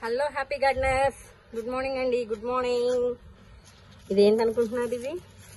hello happy gardeners good morning అండి good morning ఇది ఏంటనుకుంటున్నారు ఇది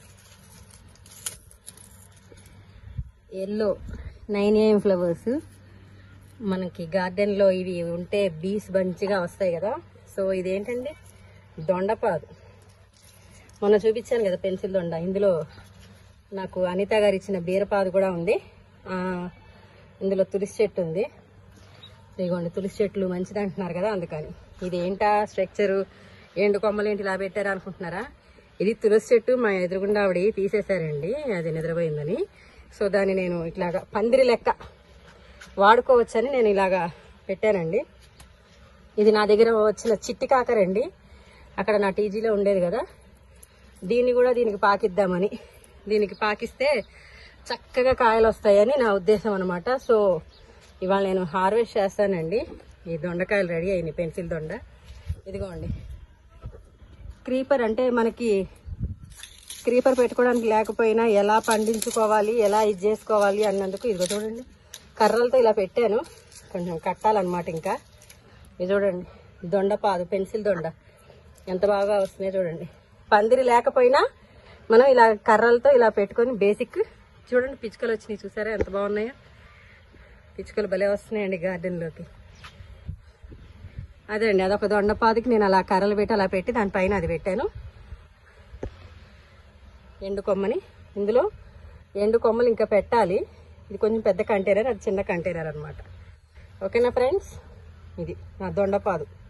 ఎల్లో నైన్ ఏఎం ఫ్లవర్స్ మనకి గార్డెన్లో ఇవి ఉంటే బీస్ మంచిగా వస్తాయి కదా సో ఇదేంటండి దొండపాదు మొన్న చూపించాను కదా పెన్సిల్ దొండ ఇందులో నాకు అనిత గారు ఇచ్చిన బీరపాదు కూడా ఉంది ఆ, ఇందులో తులసి చెట్టు ఉంది ఇదిగోండి తులసి చెట్లు మంచిది అంటున్నారు కదా అందుకని ఇది ఏంటా స్ట్రక్చరు ఎండు కొమ్మలు ఏంటి ఇలా పెట్టారు అనుకుంటున్నారా ఇది తులసి చెట్టు మా ఎదురుగుండా ఆవిడ తీసేశారండి అది నిద్రపోయిందని సో దాన్ని నేను ఇట్లాగా పందిరి లెక్క వాడుకోవచ్చని నేను ఇలాగా పెట్టానండి ఇది నా దగ్గర వచ్చిన చిట్టి కాకరండి అక్కడ నా టీజీలో ఉండేది కదా దీన్ని కూడా దీనికి పాకిద్దామని దీనికి పాకిస్తే చక్కగా కాయలు వస్తాయని నా ఉద్దేశం అనమాట సో ఇవాళ నేను హార్వెస్ట్ చేస్తానండి ఈ దొండకాయలు రెడీ అయింది పెన్సిల్ దొండ ఇదిగోండి క్రీపర్ అంటే మనకి క్రీపర్ పెట్టుకోవడానికి లేకపోయినా ఎలా పండించుకోవాలి ఎలా ఇది చేసుకోవాలి అన్నందుకు ఇదిగో చూడండి కర్రలతో ఇలా పెట్టాను కొంచెం కట్టాలన్నమాట ఇంకా ఇది చూడండి దొండపాదు పెన్సిల్ దొండ ఎంత బాగా వస్తున్నాయో చూడండి పందిరి లేకపోయినా మనం ఇలా కర్రలతో ఇలా పెట్టుకొని బేసిక్ చూడండి పిచ్చుకలు వచ్చినాయి చూసారా ఎంత బాగున్నాయో పిచ్చుకలు భలే వస్తున్నాయండి గార్డెన్లోకి అదే అండి అదొక దొండపాదికి నేను అలా కర్రలు పెట్టి అలా పెట్టి దానిపైన అది పెట్టాను ఎండు కొమ్మని ఇందులో ఎండు కొమ్మలు ఇంకా పెట్టాలి ఇది కొంచెం పెద్ద కంటైనర్ అది చిన్న కంటైనర్ అనమాట ఓకేనా ఫ్రెండ్స్ ఇది నా దొండపాదు